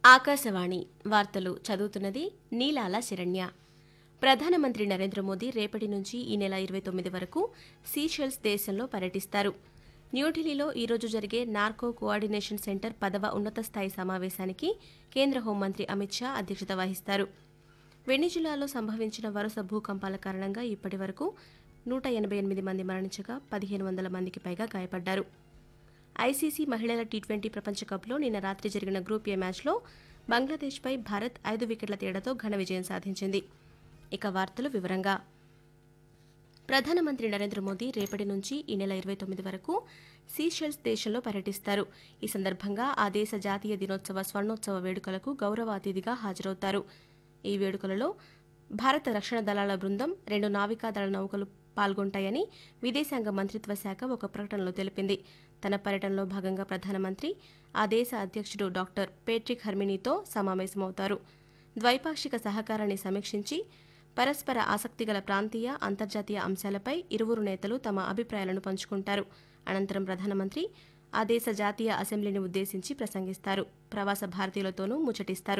ఆకాశవాణి వార్తలు చదువుతున్నది నీలాల శరణ్య ప్రధానమంత్రి నరేంద్ర మోదీ రేపటి నుంచి ఈ నెల ఇరవై తొమ్మిది వరకు సీషెల్స్ దేశంలో పర్యటిస్తారు న్యూఢిల్లీలో ఈరోజు జరిగే నార్కో కోఆర్డినేషన్ సెంటర్ పదవ ఉన్నత స్థాయి సమావేశానికి కేంద్ర హోంమంత్రి అమిత్ షా అధ్యక్షత వహిస్తారు వెనిజులాలో సంభవించిన వరుస భూకంపాల కారణంగా ఇప్పటి వరకు నూట ఎనభై ఎనిమిది మంది మరణించగా పదిహేను వందల మందికి పైగా గాయపడ్డారు ఐసీసీ మహిళల టీ ట్వంటీ ప్రపంచ కప్లో నిన్న రాత్రి జరిగిన గ్రూప్ ఏ మ్యాచ్లో బంగ్లాదేశ్పై భారత్ ఐదు వికెట్ల తేడాతో ఘన విజయం సాధించింది ఇక వార్తలు వివరంగా ప్రధానమంత్రి నరేంద్ర మోదీ రేపటి నుంచి ఈ నెల ఇరవై తొమ్మిది వరకు సీషెల్స్ దేశంలో పర్యటిస్తారు ఈ సందర్భంగా ఆ దేశ జాతీయ దినోత్సవ స్వర్ణోత్సవ వేడుకలకు గౌరవ అతిథిగా హాజరవుతారు ఈ వేడుకలలో భారత రక్షణ దళాల బృందం రెండు నావికాదళ నౌకలు పాల్గొంటాయని విదేశాంగ మంత్రిత్వ శాఖ ఒక ప్రకటనలో తెలిపింది తన పర్యటనలో భాగంగా ప్రధానమంత్రి ఆ దేశ అధ్యక్షుడు డాక్టర్ పేట్రిక్ హర్మినీతో సమావేశమవుతారు ద్వైపాక్షిక సహకారాన్ని సమీక్షించి పరస్పర ఆసక్తిగల ప్రాంతీయ అంతర్జాతీయ అంశాలపై ఇరువురు నేతలు తమ అభిప్రాయాలను పంచుకుంటారు అనంతరం ప్రధానమంత్రి ఆ దేశ జాతీయ అసెంబ్లీని ఉద్దేశించి ప్రసంగిస్తారు ప్రవాస భారతీయులతోనూ ముచ్చటిస్తారు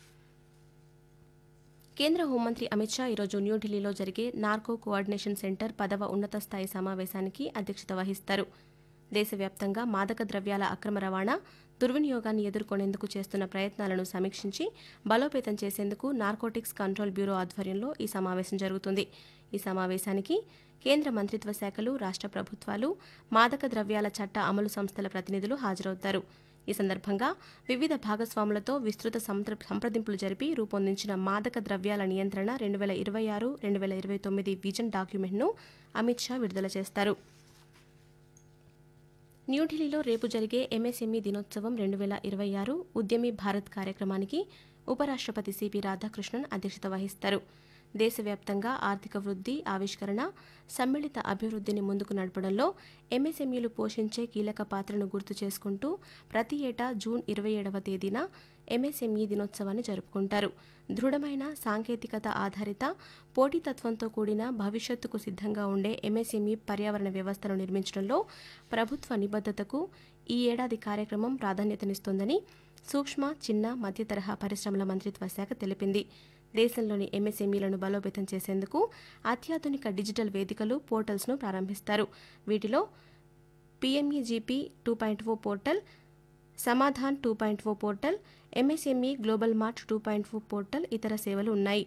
కేంద్ర హోంమంత్రి అమిత్ షా ఈరోజు న్యూఢిల్లీలో జరిగే నార్కో కోఆర్డినేషన్ సెంటర్ పదవ ఉన్నత స్థాయి సమావేశానికి అధ్యక్షత వహిస్తారు దేశవ్యాప్తంగా మాదక ద్రవ్యాల అక్రమ రవాణా దుర్వినియోగాన్ని ఎదుర్కొనేందుకు చేస్తున్న ప్రయత్నాలను సమీక్షించి బలోపేతం చేసేందుకు నార్కోటిక్స్ కంట్రోల్ బ్యూరో ఆధ్వర్యంలో ఈ సమావేశం జరుగుతుంది ఈ సమావేశానికి కేంద్ర మంత్రిత్వ శాఖలు రాష్ట్ర ప్రభుత్వాలు మాదక ద్రవ్యాల చట్ట అమలు సంస్థల ప్రతినిధులు హాజరవుతారు ఈ సందర్భంగా వివిధ భాగస్వాములతో విస్తృత సంప్ర- సంప్రదింపులు జరిపి రూపొందించిన మాదక ద్రవ్యాల నియంత్రణ రెండు వేల ఇరవై ఆరు రెండు వేల ఇరవై తొమ్మిది విజన్ డాక్యుమెంట్ను అమిత్ షా విడుదల చేస్తారు న్యూఢిల్లీలో రేపు జరిగే ఎంఎస్ఎంఈ దినోత్సవం రెండు వేల ఇరవై ఆరు ఉద్యమి భారత్ కార్యక్రమానికి ఉపరాష్ట్రపతి సిపి రాధాకృష్ణన్ అధ్యక్షత వహిస్తారు దేశవ్యాప్తంగా ఆర్థిక వృద్ధి ఆవిష్కరణ సమ్మిళిత అభివృద్ధిని ముందుకు నడపడంలో ఎంఎస్ఎంఈలు పోషించే కీలక పాత్రను గుర్తు చేసుకుంటూ ప్రతి ఏటా జూన్ ఇరవై ఏడవ తేదీన ఎంఎస్ఎంఈ దినోత్సవాన్ని జరుపుకుంటారు దృఢమైన సాంకేతికత ఆధారిత పోటీతత్వంతో కూడిన భవిష్యత్తుకు సిద్ధంగా ఉండే ఎంఎస్ఎంఈ పర్యావరణ వ్యవస్థను నిర్మించడంలో ప్రభుత్వ నిబద్ధతకు ఈ ఏడాది కార్యక్రమం ప్రాధాన్యతనిస్తోందని సూక్ష్మ చిన్న మధ్య తరహా పరిశ్రమల మంత్రిత్వ శాఖ తెలిపింది దేశంలోని ఎంఎస్ఎంఈలను బలోపేతం చేసేందుకు అత్యాధునిక డిజిటల్ వేదికలు పోర్టల్స్ను ప్రారంభిస్తారు వీటిలో P M E G P two point O portal Samadhan two point O portal M S M E global mart two point O portal ఇతర సేవలు ఉన్నాయి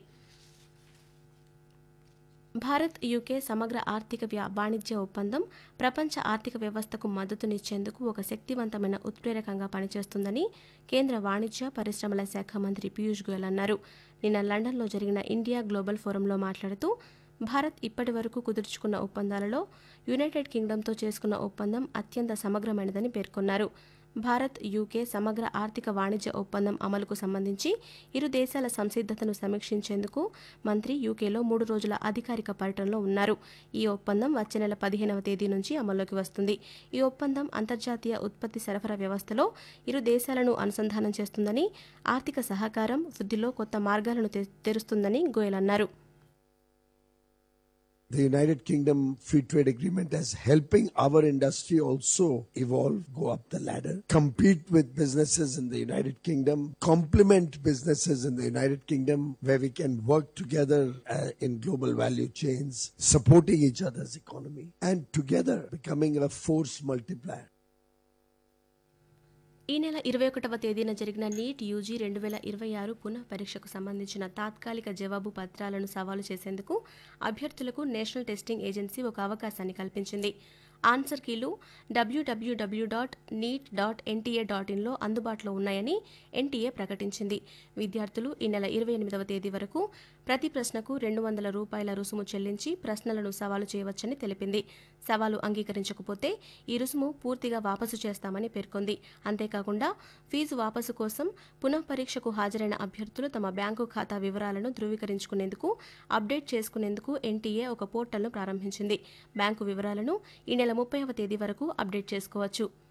భారత్ యూకే సమగ్ర ఆర్థిక వ్యా- వాణిజ్య ఒప్పందం ప్రపంచ ఆర్థిక వ్యవస్థకు మద్దతునిచ్చేందుకు ఒక శక్తివంతమైన ఉత్ప్రేరకంగా పనిచేస్తుందని కేంద్ర వాణిజ్య పరిశ్రమల శాఖ మంత్రి పీయూష్ గోయల్ అన్నారు నిన్న లండన్లో జరిగిన ఇండియా గ్లోబల్ ఫోరంలో మాట్లాడుతూ భారత్ ఇప్పటి వరకు కుదుర్చుకున్న ఒప్పందాలలో యునైటెడ్ కింగ్డమ్తో చేసుకున్న ఒప్పందం అత్యంత సమగ్రమైనదని పేర్కొన్నారు భారత్ యూకే సమగ్ర ఆర్థిక వాణిజ్య ఒప్పందం అమలుకు సంబంధించి ఇరు దేశాల సంసిద్ధతను సమీక్షించేందుకు మంత్రి యూకేలో మూడు రోజుల అధికారిక పర్యటనలో ఉన్నారు ఈ ఒప్పందం వచ్చే నెల పదిహేనవ తేదీ నుంచి అమల్లోకి వస్తుంది ఈ ఒప్పందం అంతర్జాతీయ ఉత్పత్తి సరఫరా వ్యవస్థలో ఇరు దేశాలను అనుసంధానం చేస్తుందని ఆర్థిక సహకారం వృద్ధిలో కొత్త మార్గాలను తె- తెరుస్తుందని గోయల్ అన్నారు The United Kingdom Free Trade Agreement is helping our industry also evolve, go up the ladder, compete with businesses in the United Kingdom, complement businesses in the United Kingdom where we can work together uh, in global value chains, supporting each other's economy, and together becoming a force multiplier. ఈ నెల ఇరవై ఒకటవ తేదీన జరిగిన NEET UG రెండు వేల ఇరవై ఆరు పునః పరీక్షకు సంబంధించిన తాత్కాలిక జవాబు పత్రాలను సవాలు చేసేందుకు అభ్యర్థులకు నేషనల్ టెస్టింగ్ ఏజెన్సీ ఒక అవకాశాన్ని కల్పించింది ఆన్సర్ కీలు W W W dot NEET dot N T A dot ఇన్లో అందుబాటులో ఉన్నాయని ఎన్టీఏ ప్రకటించింది విద్యార్థులు ఈ నెల ఇరవై ఎనిమిదవ తేదీ వరకు ప్రతి ప్రశ్నకు రెండు వందల రూపాయల రుసుము చెల్లించి ప్రశ్నలను సవాలు చేయవచ్చని తెలిపింది సవాలు అంగీకరించకపోతే ఈ రుసుము పూర్తిగా వాపసు చేస్తామని పేర్కొంది అంతేకాకుండా ఫీజు వాపసు కోసం పునః పరీక్షకు హాజరైన అభ్యర్థులు తమ బ్యాంకు ఖాతా వివరాలను ధృవీకరించుకునేందుకు అప్డేట్ చేసుకునేందుకు ఎన్టీఏ ఒక పోర్టల్ను ప్రారంభించింది బ్యాంకు వివరాలను ఈ నెల ముప్పైవ తేదీ వరకు అప్డేట్ చేసుకోవచ్చు